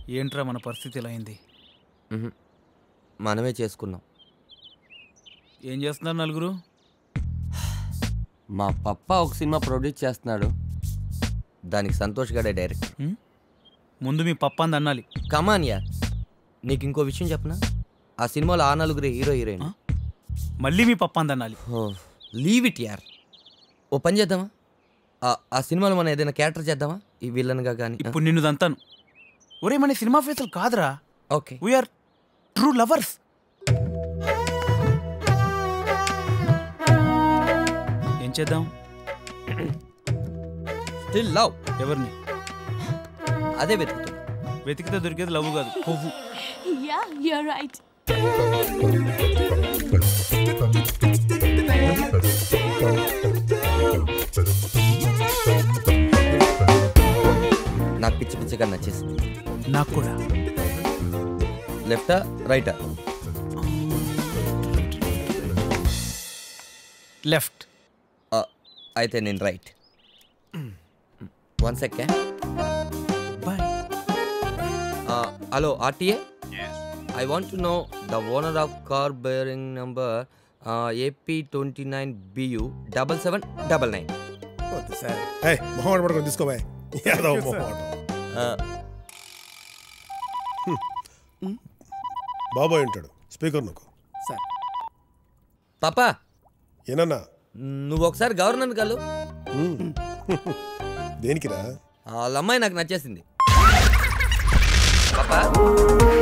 ఏంట్రా మన పరిస్థితి ఇలా అయింది మ్హూ. మనమే చేసుకున్నాం ఏం చేస్తున్నారు నలుగురు మా పప్ప ఒక సినిమా ప్రొడ్యూస్ చేస్తున్నాడు దానికి సంతోష్ గడే డైరెక్టర్ హ్మ్? ముందు మీ పప్ప అంది అన్నాలి కమాన్ యా నీకు ఇంకో విషయం చెప్పనా ఆ సినిమాలో ఆ నలుగురు హీరో హీరోయిన్ ఆ? మళ్ళీ మీ పప్ప అంది అన్నాలి లీవ్ ఇట్ యార్ ఓ పని చేద్దామా ఆ- ఆ సినిమాలో మనం ఏదైనా క్యారెక్టర్ చేద్దామా ఈ విలన్గా కానీ ఇప్పుడు నిన్ను దంతాను ఒరే మన సినిమా ఫేసులు కాదురా ఓకే వీఆర్ ట్రూ లవర్స్ ఏం చేద్దాం స్టిల్ లవ్ ఎవరిని అదే వెతుకుతున్నా వెతికితే దొరికేది లవ్ కాదు కొవ్వు Yeah, you're right. నాకు పిచ్చి పిచ్చిగా నచ్చేసింది నాకు కూడా లెఫ్టా రైటా లెఫ్ట్ అయితే నేను right one second boy hello RTA I want to know the owner of car bearing number AP twenty nine BU double seven double nine వద్దు సార్ ఏ మొహమాట పడుకొని తీసుకోబాయ్ యాదవ్ మొహమాట బాబాయ్ ఉంటాడు స్పీకర్ నువ్వు సార్ పాపా ఏనన్నా నువ్వు ఒకసారి గవర్నర్ కలు దేనికిరా వాళ్ళ అమ్మాయి నాకు నచ్చేసింది పాపా